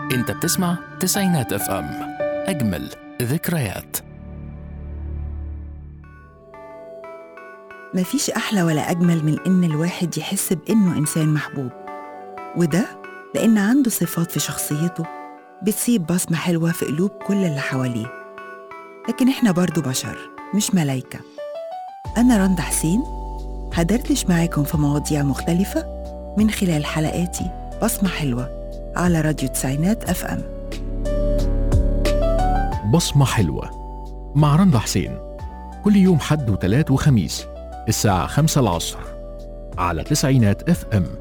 انت بتسمع تسعينات اف ام اجمل ذكريات مفيش أحلى ولا أجمل من إن الواحد يحس بإنه إنسان محبوب وده لأن عنده صفات في شخصيته بتسيب بصمة حلوة في قلوب كل اللي حواليه لكن إحنا برضو بشر مش ملايكة أنا رندا حسين هدردش معاكم في مواضيع مختلفة من خلال حلقاتي بصمة حلوة على راديو تسعينات أف أم بصمة حلوة مع رندا حسين كل يوم حد وتلات وخميس الساعة خمسة العصر على تسعينات اف ام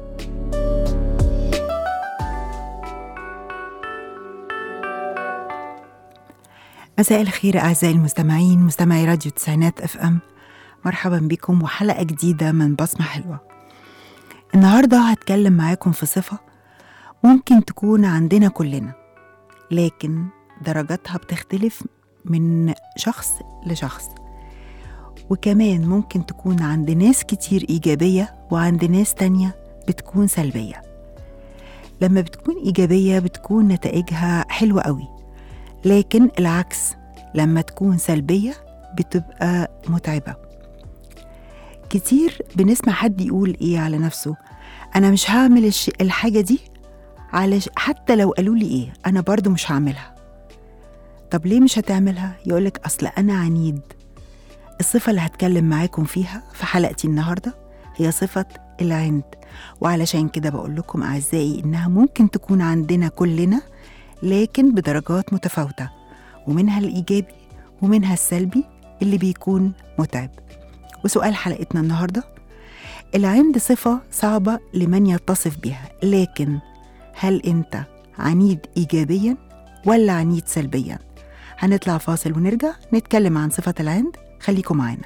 مساء الخير أعزائي المستمعين مستمعي راديو تسعينات أف أم مرحبا بكم وحلقة جديدة من بصمة حلوة النهاردة هتكلم معاكم في صفة ممكن تكون عندنا كلنا لكن درجاتها بتختلف من شخص لشخص وكمان ممكن تكون عند ناس كتير إيجابية وعند ناس تانية بتكون سلبية لما بتكون إيجابية بتكون نتائجها حلوة قوي لكن العكس لما تكون سلبية بتبقى متعبة كتير بنسمع حد يقول إيه على نفسه أنا مش هعمل الش... الحاجة دي علش... حتى لو قالوا لي إيه أنا برضو مش هعملها طب ليه مش هتعملها؟ يقولك أصل أنا عنيد الصفة اللي هتكلم معاكم فيها في حلقتي النهاردة هي صفة العند وعلشان كده بقول لكم أعزائي إنها ممكن تكون عندنا كلنا لكن بدرجات متفاوتة ومنها الإيجابي ومنها السلبي اللي بيكون متعب وسؤال حلقتنا النهاردة العند صفة صعبة لمن يتصف بها لكن هل أنت عنيد إيجابيا ولا عنيد سلبيا؟ هنطلع فاصل ونرجع نتكلم عن صفة العند خليكم معانا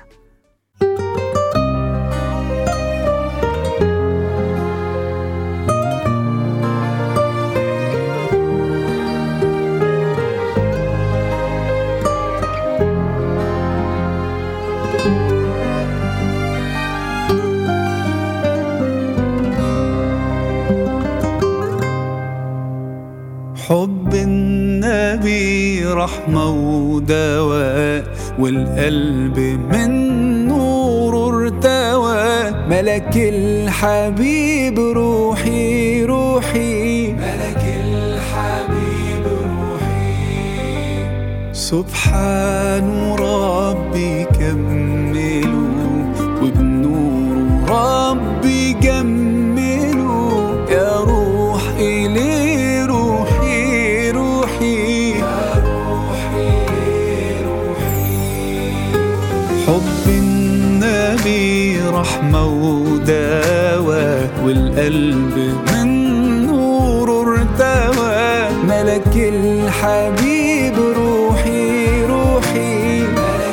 حب النبي رحمة ودواء والقلب من نور ارتوى ملك الحبيب روحي روحي ملك الحبيب روحي سبحان ربي كملوا وبنور ربي جملوا يا روح إلي روحي روحي يا روحي روحي حب النبي رحمة ودواء والقلب من نور ارتوى ملك الحبيب روحي روحي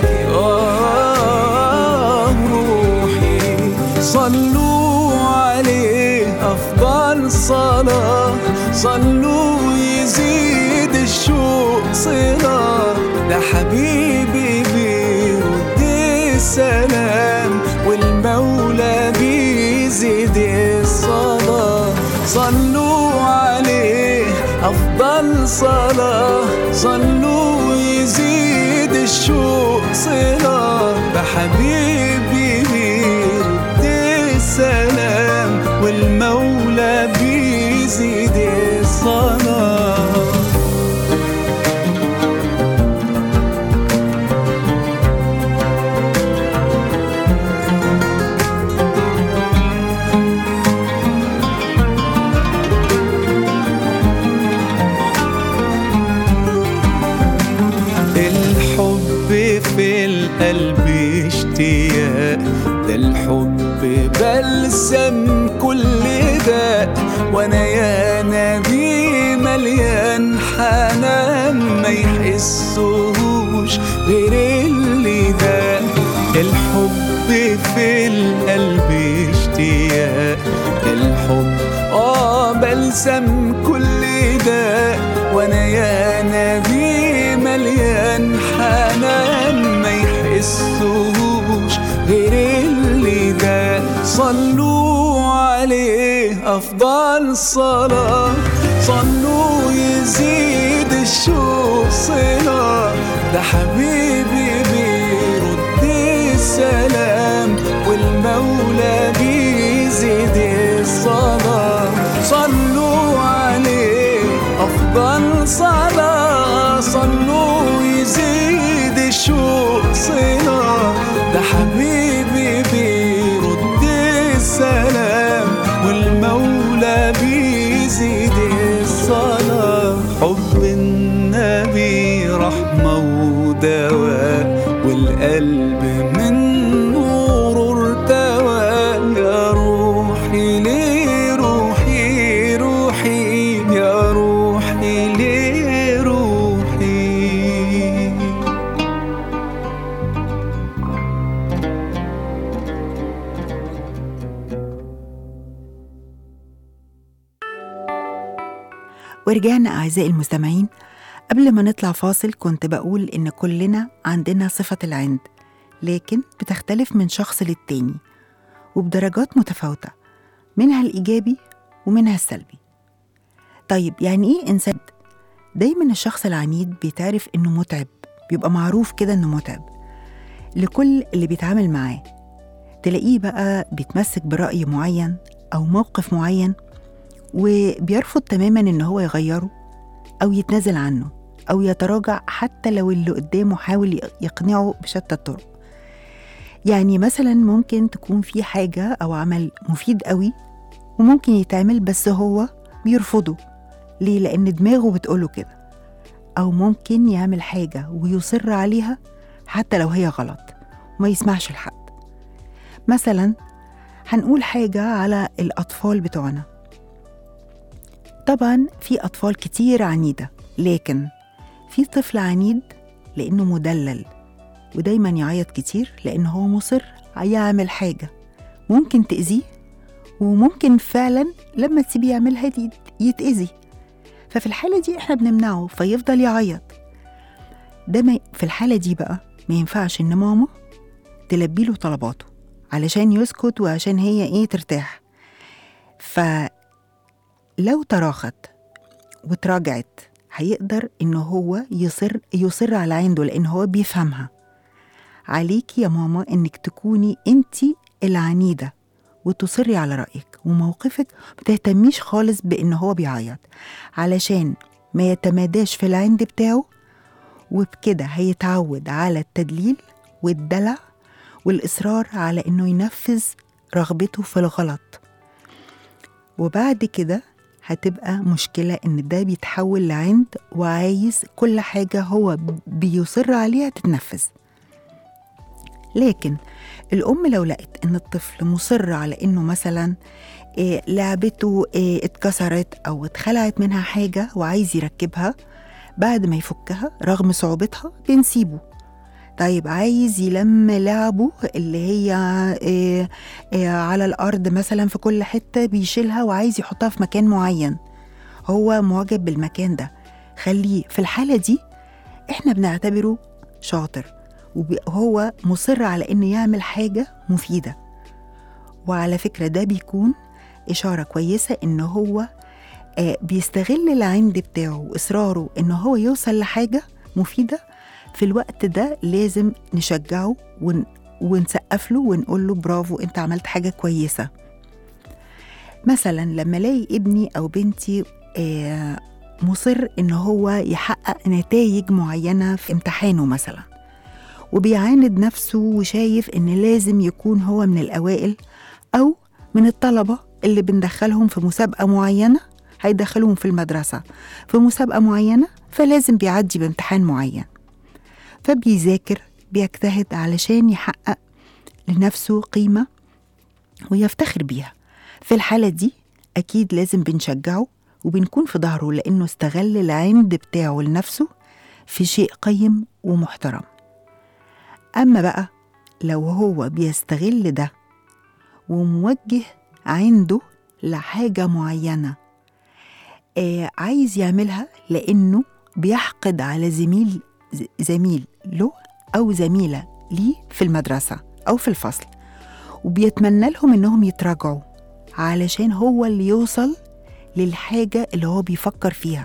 آه روحي صلوا عليه أفضل صلاة صلوا يزيد الشوق صلاة ده حبيبي بيرد السلام والمولى بيزيد الصلاة صلوا عليه أفضل صلاة صلوا يزيد الشوق صلاة بحبيبي بيرد السلام والمولى بيزيد الصلاة الحب في القلب اشتياق ده الحب بلسم كل داء وانا يا نبي مليان حنان ما يحسوش غير اللي ده الحب في القلب اشتياق ده الحب اه بلسم كل داء وانا يا نبي مليان حنان ما يحسوش غير اللي ده صلوا عليه أفضل صلاة صلوا يزيد الشوق صلة ده حبيبي بيرد السلام والمولى بيزيد الصلاة صلوا عليه أفضل صلاة صلوا يزيد الشوق صلة ده حبيبي بيرد السلام والمولى بيزيد الصلاة حب النبي رحمة ودواء والقلب من نور ارتوى يا روحي ليه روحي روحي يا روحي ليه روحي ورجعنا أعزائي المستمعين قبل ما نطلع فاصل كنت بقول إن كلنا عندنا صفة العند لكن بتختلف من شخص للتاني وبدرجات متفاوتة منها الإيجابي ومنها السلبي طيب يعني إيه إنسان دايما الشخص العنيد بيتعرف إنه متعب بيبقى معروف كده إنه متعب لكل اللي بيتعامل معاه تلاقيه بقى بيتمسك برأي معين أو موقف معين وبيرفض تماما ان هو يغيره او يتنازل عنه او يتراجع حتى لو اللي قدامه حاول يقنعه بشتى الطرق يعني مثلا ممكن تكون في حاجة او عمل مفيد قوي وممكن يتعمل بس هو بيرفضه ليه لان دماغه بتقوله كده او ممكن يعمل حاجة ويصر عليها حتى لو هي غلط وما يسمعش لحد مثلا هنقول حاجة على الأطفال بتوعنا طبعا في أطفال كتير عنيدة لكن في طفل عنيد لأنه مدلل ودايما يعيط كتير لأن هو مصر يعمل حاجة ممكن تأذيه وممكن فعلا لما تسيبيه يعملها دي يتأذي ففي الحالة دي احنا بنمنعه فيفضل يعيط ده ما في الحالة دي بقى ما ينفعش إن ماما تلبي له طلباته علشان يسكت وعشان هي ايه ترتاح فلو تراخت وتراجعت هيقدر ان هو يصر يصر على عنده لان هو بيفهمها عليكي يا ماما انك تكوني انت العنيده وتصري على رايك وموقفك ما تهتميش خالص بان هو بيعيط علشان ما يتماداش في العند بتاعه وبكده هيتعود على التدليل والدلع والإصرار على إنه ينفذ رغبته في الغلط وبعد كده هتبقى مشكلة إن ده بيتحول لعند وعايز كل حاجة هو بيصر عليها تتنفذ لكن الأم لو لقت إن الطفل مصر على إنه مثلا إيه لعبته إيه اتكسرت أو اتخلعت منها حاجة وعايز يركبها بعد ما يفكها رغم صعوبتها بنسيبه طيب عايز يلم لعبه اللي هي إيه إيه على الأرض مثلا في كل حتة بيشيلها وعايز يحطها في مكان معين هو معجب بالمكان ده خليه في الحالة دي احنا بنعتبره شاطر وهو مصر على انه يعمل حاجة مفيدة وعلى فكرة ده بيكون إشارة كويسة إن هو آه بيستغل العند بتاعه وإصراره إن هو يوصل لحاجة مفيدة في الوقت ده لازم نشجعه ون ونسقف له ونقول له برافو انت عملت حاجة كويسة مثلا لما الاقي ابني او بنتي آه مصر ان هو يحقق نتائج معينة في امتحانه مثلا وبيعاند نفسه وشايف ان لازم يكون هو من الاوائل او من الطلبة اللي بندخلهم في مسابقة معينة هيدخلوهم في المدرسة في مسابقة معينة فلازم بيعدي بامتحان معين فبيذاكر بيجتهد علشان يحقق لنفسه قيمة ويفتخر بيها في الحالة دي أكيد لازم بنشجعه وبنكون في ظهره لأنه استغل العند بتاعه لنفسه في شيء قيم ومحترم أما بقى لو هو بيستغل ده وموجه عنده لحاجة معينة آه عايز يعملها لأنه بيحقد على زميل زميل له أو زميلة ليه في المدرسة أو في الفصل وبيتمنى لهم إنهم يتراجعوا علشان هو اللي يوصل للحاجة اللي هو بيفكر فيها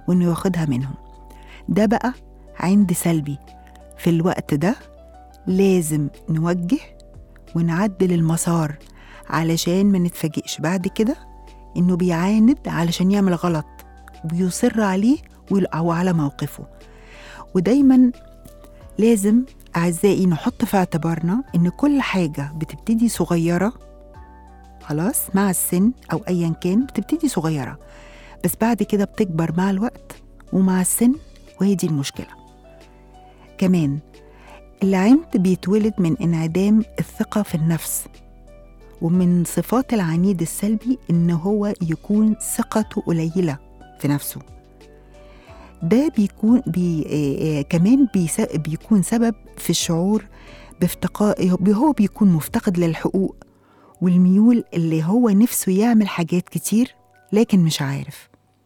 وإنه ياخدها منهم ده بقى عند سلبي في الوقت ده لازم نوجه ونعدل المسار علشان ما نتفاجئش بعد كده إنه بيعاند علشان يعمل غلط وبيصر عليه ويل- أو على موقفه ودايما لازم أعزائي نحط في اعتبارنا إن كل حاجة بتبتدي صغيرة خلاص مع السن أو أيا كان بتبتدي صغيرة بس بعد كده بتكبر مع الوقت ومع السن وهي دي المشكلة كمان العند بيتولد من انعدام الثقة في النفس ومن صفات العنيد السلبي إن هو يكون ثقته قليلة في نفسه ده بيكون بي آه، آه، كمان بيس- بيكون سبب في الشعور بافتقار هو بيكون مفتقد للحقوق والميول اللي هو نفسه يعمل حاجات كتير لكن مش عارف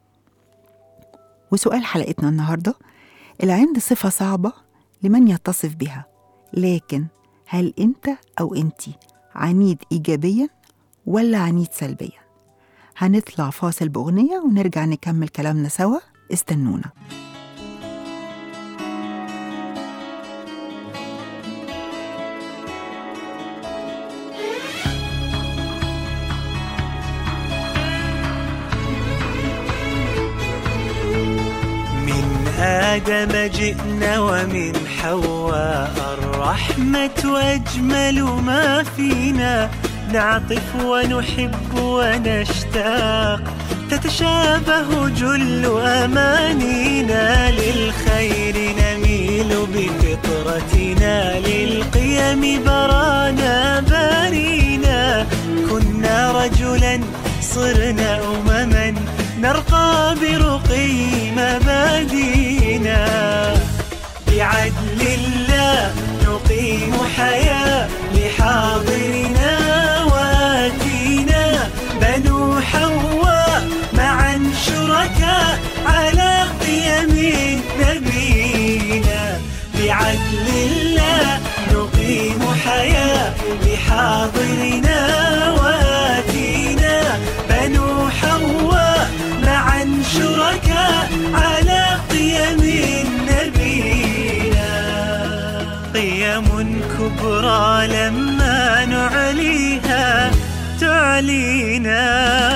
وسؤال حلقتنا النهارده العند صفة صعبة لمن يتصف بها لكن هل انت او انتي عنيد ايجابيا ولا عنيد سلبيا هنطلع فاصل باغنيه ونرجع نكمل كلامنا سوا استنونا من آدم جئنا ومن حواء الرحمة وأجمل ما فينا نعطف ونحب ونشتاق تتشابه جل أمانينا للخير نميل بفطرتنا للقيم برانا بارينا كنا رجلا صرنا أمما نرقى برقي مبادينا بعدل الله نقيم حياة لحاضرنا وآتينا بنو حواء معا شركاء على قيم نبينا بعدل الله نقيم حياة لحاضرنا وآتينا بنو حواء معا شركاء على قيم نبينا قيم كبرى لما نعليها تعلينا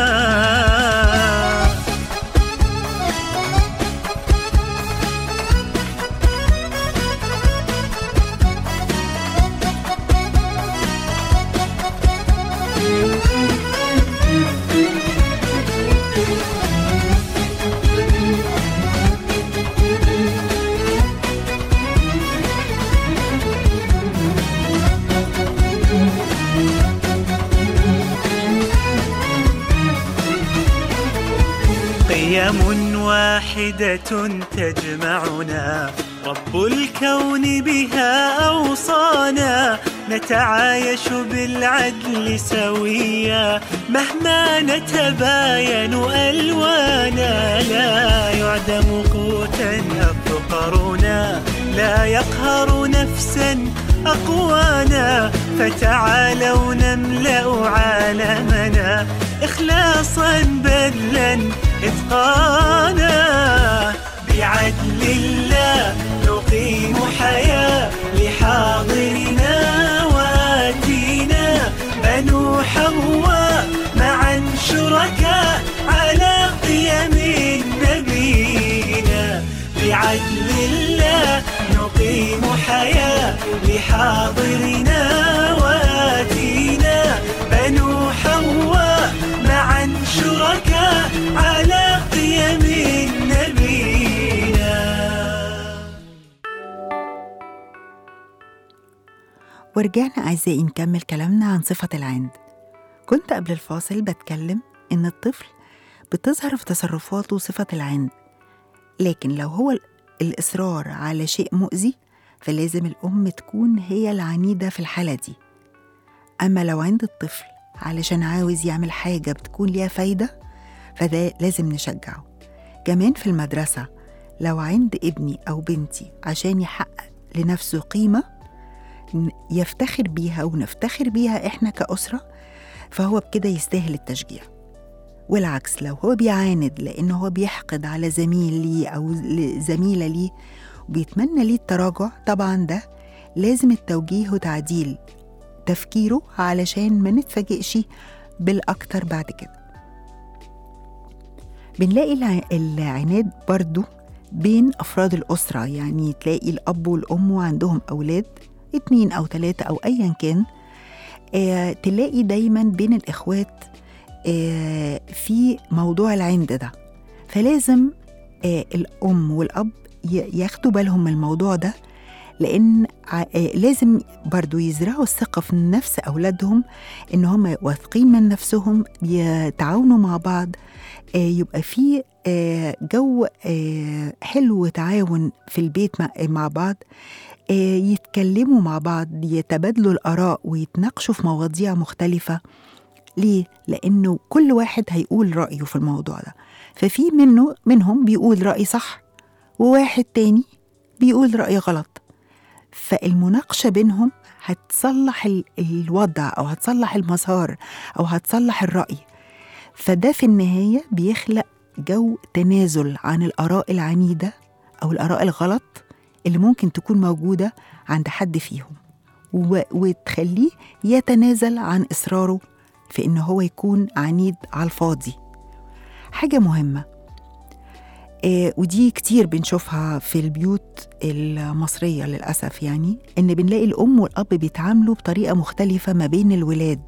قيم واحدة تجمعنا رب الكون بها أوصانا نتعايش بالعدل سويا مهما نتباين ألوانا لا يعدم قوتا أفقرنا لا يقهر نفسا أقوانا فتعالوا نملأ عالمنا إخلاصا بذلا إتقانا بعدل الله نقيم حياة لحاضرنا وآتينا بنو حواء معا شركاء على قيم نبينا بعدل الله نقيم حياة لحاضرنا وآتينا بنو حواء معا شركاء على قيم نبينا ورجعنا أعزائي نكمل كلامنا عن صفة العند كنت قبل الفاصل بتكلم إن الطفل بتظهر في تصرفاته صفة العند لكن لو هو ال- الإصرار على شيء مؤذي فلازم الأم تكون هي العنيدة في الحالة دي أما لو عند الطفل علشان عاوز يعمل حاجة بتكون ليها فايدة فده لازم نشجعه كمان في المدرسة لو عند ابني أو بنتي عشان يحقق لنفسه قيمة ن- يفتخر بيها ونفتخر بيها إحنا كأسرة فهو بكده يستاهل التشجيع والعكس لو هو بيعاند لأنه هو بيحقد على زميل ليه أو ل- زميلة ليه وبيتمنى ليه التراجع طبعا ده لازم التوجيه وتعديل تفكيره علشان ما نتفاجئش بالأكتر بعد كده بنلاقي الع- العناد برضو بين أفراد الأسرة يعني تلاقي الأب والأم وعندهم أولاد اتنين أو تلاتة أو أيا كان آه تلاقي دايما بين الإخوات آه في موضوع العند ده فلازم آه الأم والأب ي- ياخدوا بالهم من الموضوع ده لأن ع- آه لازم برضو يزرعوا الثقة في نفس أولادهم إن هم واثقين من نفسهم يتعاونوا مع بعض آه يبقى في آه جو آه حلو وتعاون في البيت مع, مع بعض آه يتكلموا مع بعض يتبادلوا الآراء ويتناقشوا في مواضيع مختلفة ليه؟ لأنه كل واحد هيقول رأيه في الموضوع ده ففي منه منهم بيقول رأي صح وواحد تاني بيقول رأي غلط فالمناقشة بينهم هتصلح ال- الوضع أو هتصلح المسار أو هتصلح الرأي فده في النهاية بيخلق جو تنازل عن الآراء العنيدة أو الآراء الغلط اللي ممكن تكون موجودة عند حد فيهم و- وتخليه يتنازل عن إصراره في إن هو يكون عنيد على الفاضي حاجة مهمة آه ودي كتير بنشوفها في البيوت المصرية للأسف يعني إن بنلاقي الأم والأب بيتعاملوا بطريقة مختلفة ما بين الولاد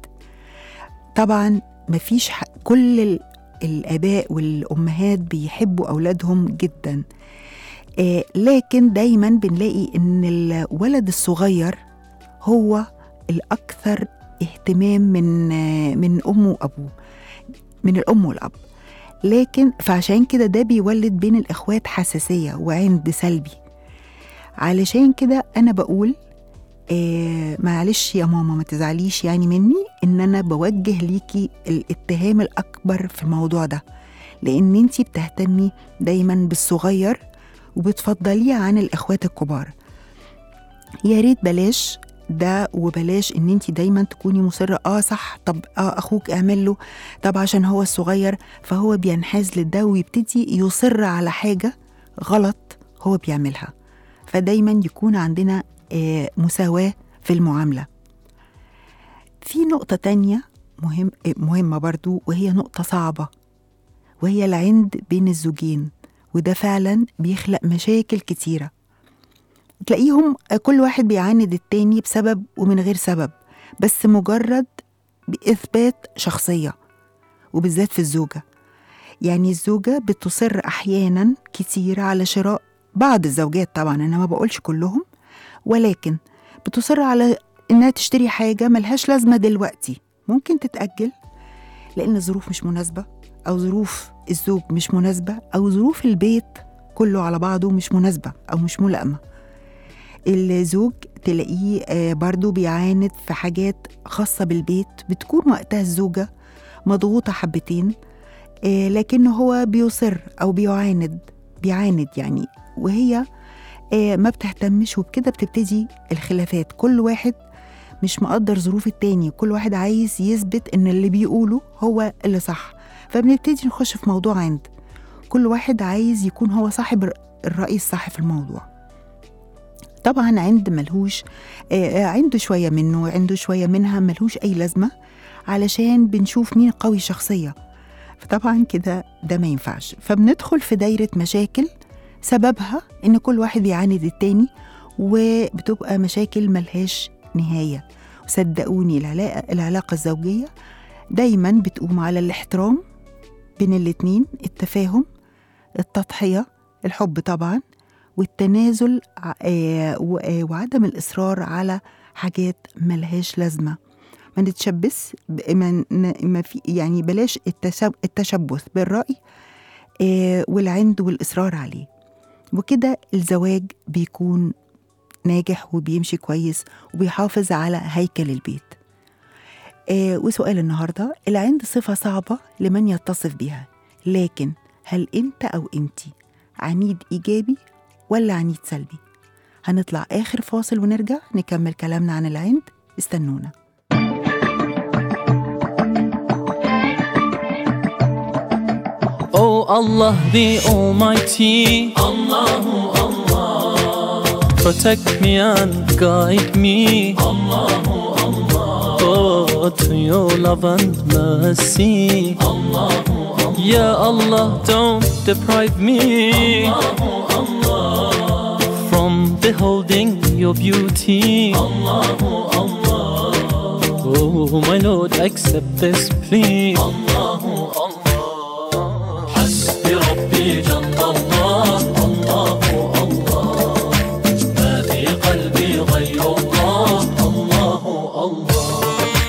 طبعا مفيش ح... كل ال... الآباء والأمهات بيحبوا أولادهم جدا آه لكن دايما بنلاقي إن الولد الصغير هو الأكثر اهتمام من آه من أمه وأبوه من الأم والأب لكن فعشان كده ده بيولد بين الإخوات حساسية وعند سلبي علشان كده أنا بقول آه معلش يا ماما ما تزعليش يعني مني ان انا بوجه ليكي الاتهام الاكبر في الموضوع ده لان انتي بتهتمي دايما بالصغير وبتفضليه عن الاخوات الكبار يا ريت بلاش ده وبلاش ان انتي دايما تكوني مصره اه صح طب اه اخوك اعمل له طب عشان هو الصغير فهو بينحاز لده ويبتدي يصر على حاجه غلط هو بيعملها فدايما يكون عندنا آه مساواة في المعاملة في نقطة تانية مهم مهمة برضو وهي نقطة صعبة وهي العند بين الزوجين وده فعلا بيخلق مشاكل كتيرة تلاقيهم كل واحد بيعاند التاني بسبب ومن غير سبب بس مجرد بإثبات شخصية وبالذات في الزوجة يعني الزوجة بتصر أحيانا كتير على شراء بعض الزوجات طبعا أنا ما بقولش كلهم ولكن بتصر على إنها تشتري حاجة ملهاش لازمة دلوقتي ممكن تتأجل لأن الظروف مش مناسبة أو ظروف الزوج مش مناسبة أو ظروف البيت كله على بعضه مش مناسبة أو مش ملائمة الزوج تلاقيه برضو بيعاند في حاجات خاصة بالبيت بتكون وقتها الزوجة مضغوطة حبتين لكن هو بيصر أو بيعاند بيعاند يعني وهي ما بتهتمش وبكده بتبتدي الخلافات كل واحد مش مقدر ظروف التاني كل واحد عايز يثبت ان اللي بيقوله هو اللي صح فبنبتدي نخش في موضوع عند كل واحد عايز يكون هو صاحب الرأي الصح في الموضوع طبعا عند ملهوش آه عنده شوية منه عنده شوية منها ملهوش أي لازمة علشان بنشوف مين قوي شخصية فطبعا كده ده ما ينفعش فبندخل في دايرة مشاكل سببها إن كل واحد بيعاند التاني وبتبقى مشاكل ملهاش نهاية وصدقوني العلاقة, العلاقة الزوجية دايما بتقوم على الاحترام بين الاتنين التفاهم التضحية الحب طبعا والتنازل وعدم الإصرار على حاجات ملهاش لازمة ما نتشبث ما في يعني بلاش التشبث بالرأي والعند والإصرار عليه وكده الزواج بيكون ناجح وبيمشي كويس وبيحافظ على هيكل البيت آه وسؤال النهاردة العند صفة صعبة لمن يتصف بها لكن هل أنت أو أنت عنيد إيجابي ولا عنيد سلبي هنطلع آخر فاصل ونرجع نكمل كلامنا عن العند استنونا Oh Allah the Almighty Allahu Allah Protect me and guide me Allahu Allah Oh to your love and mercy Allahu Allah Ya Allah don't deprive me Allahu Allah From beholding your beauty Allahu Allah Oh my Lord accept this plea Allahu Allah حسبي ربي جل الله الله الله ما في قلبي غير الله الله الله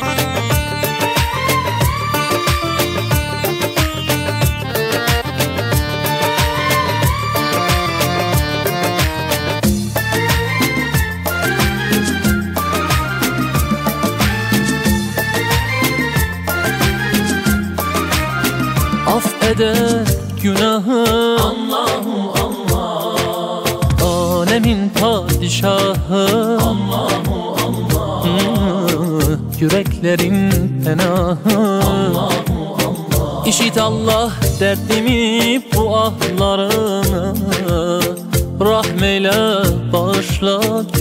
Af eder günahı Allahu Allah Alemin padişahı Allahu Allah Yüreklerin penahı Allahu Allah İşit Allah derdimi bu ahlarımı Rahmeyle bağışla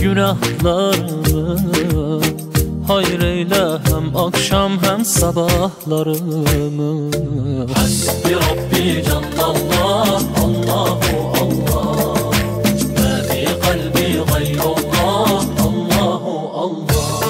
günahlarımı Hayreyle hem akşam hem sabahlarımı Hasbi Rabbi Canlallah Allahu Allah Ma fi kalbi gayrullah Allahu Allah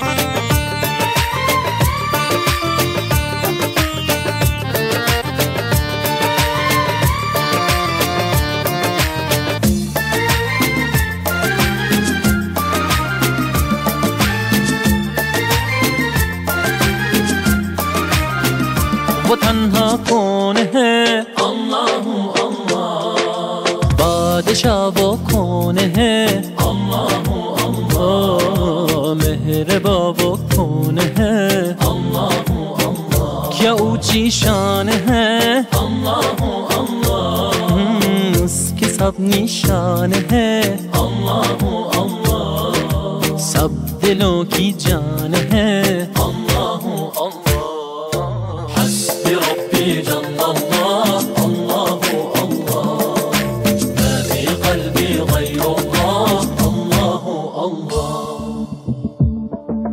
वो तन्हा कौन है अल्लाह अल्लाह बादशाह वो कौन है अल्लाह अल्लाह मेहरबा वो कौन है अल्लाह अल्लाह क्या ऊंची शान है अल्लाह अल्लाह उसकी सब निशान है अल्लाह अल्लाह सब दिलों की जान है अल्लाह अल्लाह حسبي ربي جل الله الله الله ما في قلبي غير الله الله الله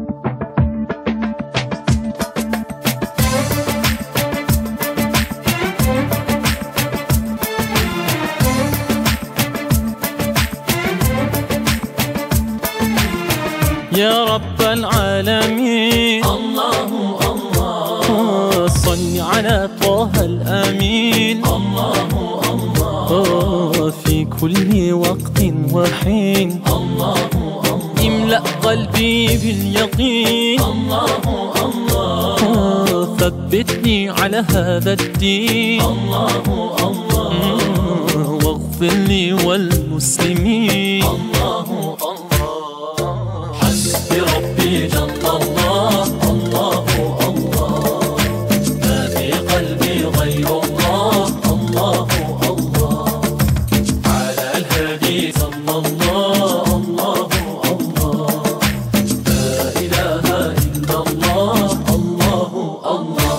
يا رب العالمين الله الله صل على طه الأمين الله الله في كل وقت وحين الله الله املأ قلبي باليقين الله الله ثبتني على هذا الدين الله الله واغفر لي والمسلمين الله الله حسبي ربي جل الله الله الله ما في قلبي غير الله الله الله على الهادي صلى الله الله الله لا إله إلا الله الله الله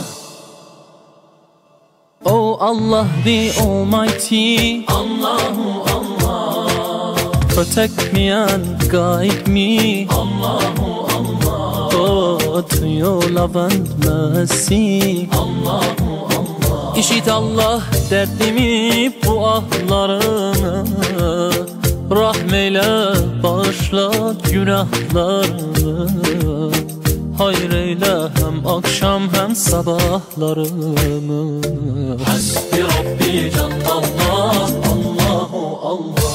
Oh Allah the Almighty Allahu Allah Protect me and guide me Allahu Allah Oh to your love and mercy Allahu Allah İşit Allah derdimi bu ahlarımı Rahmeyle bağışla günahlarımı Hayreyle hem akşam hem sabahlarımı Hasbi Rabbi Canlallah Allahu Allah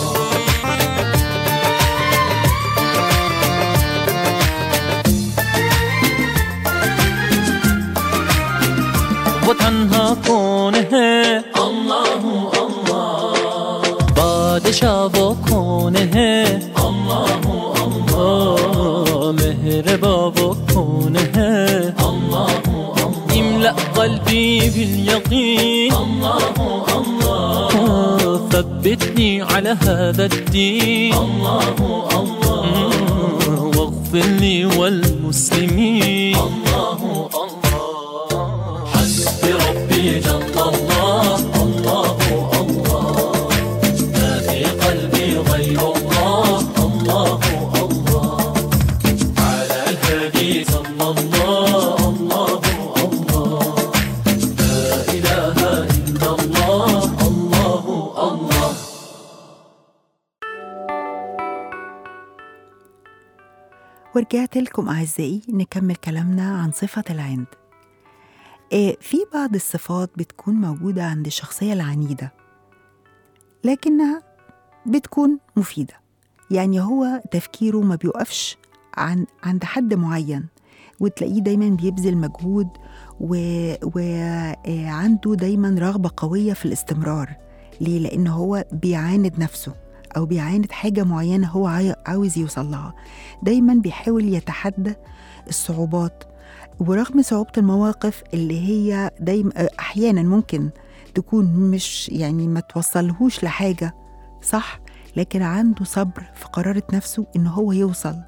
वो तन्हा कौन है अल्लाह अल्लाह बादशाह वो कौन है अल्लाह अल्लाह मेहरबा वो कौन है अल्लाह املأ قلبي باليقين الله الله ثبتني على هذا الدين الله الله واغفر لي والمسلمين الله الله حسبي ربي جل الله ورجعت لكم أعزائي نكمل كلامنا عن صفة العند آه، في بعض الصفات بتكون موجودة عند الشخصية العنيدة لكنها بتكون مفيدة يعني هو تفكيره ما بيوقفش عن عند حد معين وتلاقيه دايما بيبذل مجهود وعنده دايما رغبة قوية في الاستمرار ليه؟ لأن هو بيعاند نفسه أو بيعاند حاجة معينة هو عاي- عاوز يوصل لها دايما بيحاول يتحدى الصعوبات ورغم صعوبة المواقف اللي هي دايما أحيانا ممكن تكون مش يعني ما توصلهوش لحاجة صح لكن عنده صبر في قرارة نفسه إن هو يوصل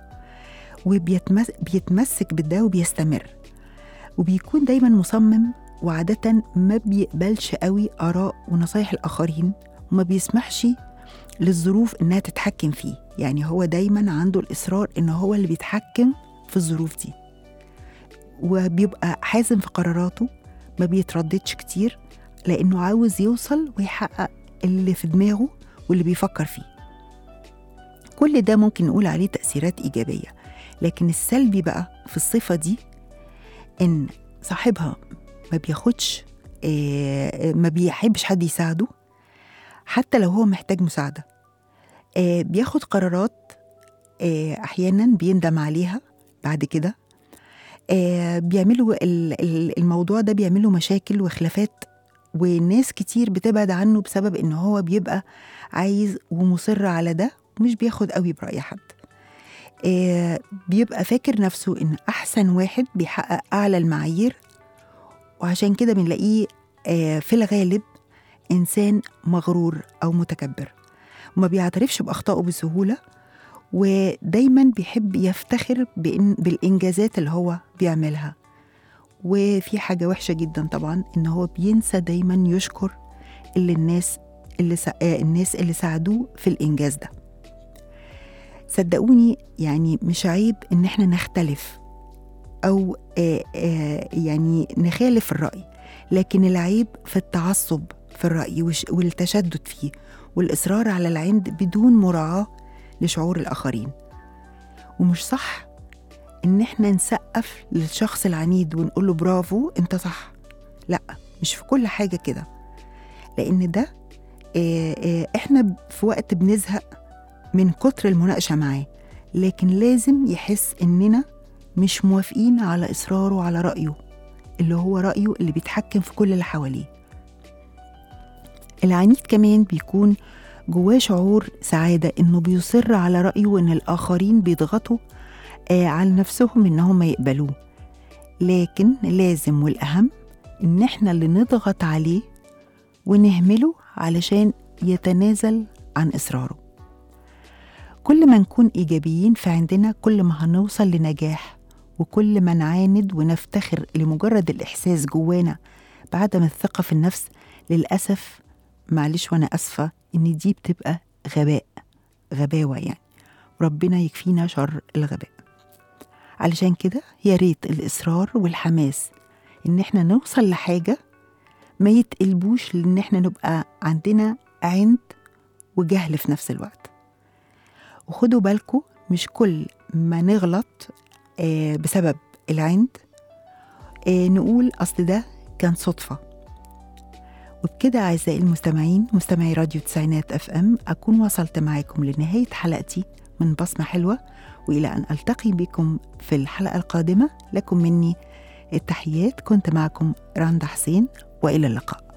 وبيتمسك بده وبيستمر وبيكون دايما مصمم وعادة ما بيقبلش قوي آراء ونصايح الآخرين وما بيسمحش للظروف إنها تتحكم فيه يعني هو دايما عنده الإصرار إن هو اللي بيتحكم في الظروف دي وبيبقى حازم في قراراته ما بيترددش كتير لأنه عاوز يوصل ويحقق اللي في دماغه واللي بيفكر فيه كل ده ممكن نقول عليه تأثيرات إيجابية لكن السلبي بقى في الصفة دي إن صاحبها ما بياخدش آه، ما بيحبش حد يساعده حتى لو هو محتاج مساعدة آه، بياخد قرارات آه، أحيانا بيندم عليها بعد كده آه، بيعملوا ال- ال- الموضوع ده بيعملوا مشاكل وخلافات وناس كتير بتبعد عنه بسبب ان هو بيبقى عايز ومصر على ده مش بياخد قوي برأي حد آه، بيبقى فاكر نفسه ان احسن واحد بيحقق اعلى المعايير وعشان كده بنلاقيه آه، في الغالب انسان مغرور او متكبر وما بيعترفش باخطائه بسهوله ودايما بيحب يفتخر بإن بالانجازات اللي هو بيعملها وفي حاجه وحشه جدا طبعا ان هو بينسى دايما يشكر اللي الناس اللي سا... آه، الناس اللي ساعدوه في الانجاز ده صدقوني يعني مش عيب ان احنا نختلف او آه آه يعني نخالف الراي لكن العيب في التعصب في الراي وش- والتشدد فيه والاصرار على العند بدون مراعاه لشعور الاخرين ومش صح ان احنا نسقف للشخص العنيد ونقول له برافو انت صح لا مش في كل حاجه كده لان ده آه، آه، احنا في وقت بنزهق من كتر المناقشه معاه لكن لازم يحس اننا مش موافقين على اصراره على رايه اللي هو رايه اللي بيتحكم في كل اللي حواليه العنيد كمان بيكون جواه شعور سعاده انه بيصر على رايه وان الاخرين بيضغطوا آه، على نفسهم انهم يقبلوه لكن لازم والاهم ان احنا اللي نضغط عليه ونهمله علشان يتنازل عن اصراره كل ما نكون ايجابيين في عندنا كل ما هنوصل لنجاح وكل ما نعاند ونفتخر لمجرد الاحساس جوانا بعدم الثقه في النفس للاسف معلش وانا اسفه ان دي بتبقى غباء غباوه يعني ربنا يكفينا شر الغباء علشان كده يا ريت الإصرار والحماس إن إحنا نوصل لحاجة ما يتقلبوش لإن إحنا نبقى عندنا عند وجهل في نفس الوقت وخدوا بالكم مش كل ما نغلط آه بسبب العند آه نقول أصل ده كان صدفة وبكده أعزائي المستمعين مستمعي راديو تسعينات أف أم أكون وصلت معاكم لنهاية حلقتي من بصمة حلوة وإلى أن ألتقي بكم في الحلقة القادمة لكم مني التحيات كنت معكم راندا حسين وإلى اللقاء